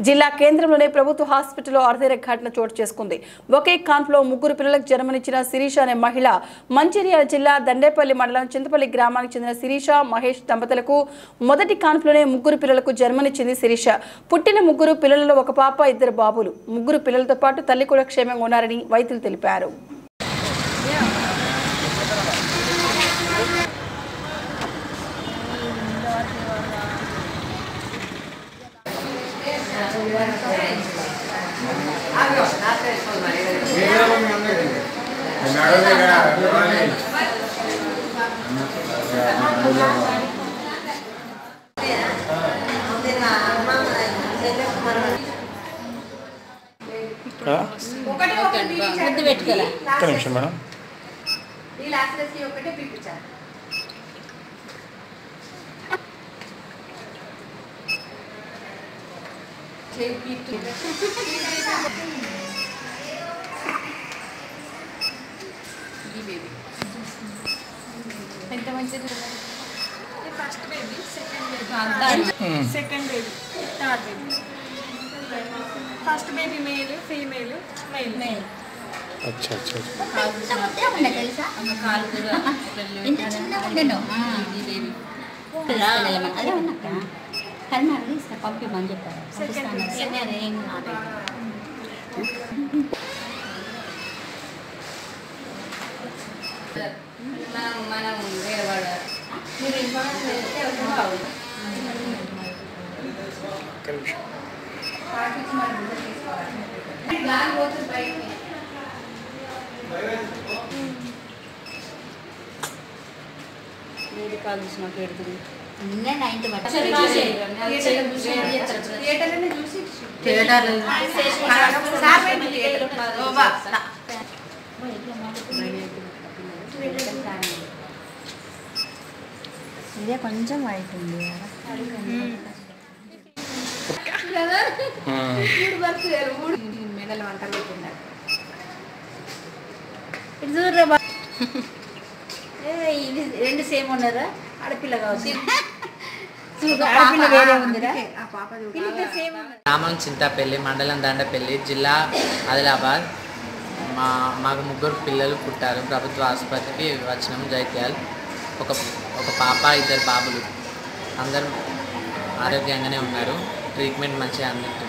జిల్లా కేంద్రంలోని ప్రభుత్వ హాస్పిటల్లో అర్ధేర ఘటన చోటు చేసుకుంది ఒకే కాన్పులో ముగ్గురు పిల్లలకు జన్మనిచ్చిన శిరీష అనే మహిళ మంచిర్యాల జిల్లా దండేపల్లి మండలం చింతపల్లి గ్రామానికి చెందిన శిరీష మహేష్ దంపతులకు మొదటి కాన్పులోనే ముగ్గురు పిల్లలకు జన్మనిచ్చింది శిరీష పుట్టిన ముగ్గురు పిల్లలలో ఒక పాప ఇద్దరు బాబులు ముగ్గురు పిల్లలతో పాటు తల్లి కూడా క్షేమంగా ఉన్నారని వైద్యులు తెలిపారు ముద్దు పెట్టుకోలే ఒక్క నిమిషం మేడం ఒకటే పిలిపించాను ఎంత మంచిది first baby second baby second baby third baby first baby male female male అచ్చా అచ్చా తెలుసా ఇంత చిన్నగా ఉండేను అదే ఉన్నాక కరీంనగర్ తీసుకురా పంపిమని చెప్పారు పంపిస్తాను అదే ఏం కాదు మనం మనం వేరే వాడు మీరు ఇన్ఫర్మేషన్ ఇస్తే ఎవరికి బాగుంది ఒక్క నిమిషం గాలి పోతుంది బయటికి వేడి కాల్ చూసి మాకు పెడుతుంది నిన్నే నైన్త్ థియేటర్లోనే చూసి ఇదే కొంచెం వైట్ ఉంది మెడల్ వంట పెట్టున్నారు ఇది చూడరా బా ఏ ఇది రెండు సేమ్ ఉన్నారా ఆడపిల్ల కావచ్చు చూడు ఆడపిల్ల వేరే ఉందిరా వీళ్ళిద్దరు సేమ్ ఉన్నారు గ్రామం చింతపల్లి మండలం దండపల్లి జిల్లా ఆదిలాబాద్ మా మాకు ముగ్గురు పిల్లలు పుట్టారు ప్రభుత్వ ఆసుపత్రికి వచ్చినాం జైత్యాల్ ఒక ఒక పాప ఇద్దరు బాబులు అందరూ ఆరోగ్యంగానే ఉన్నారు ట్రీట్మెంట్ మంచిగా అందింది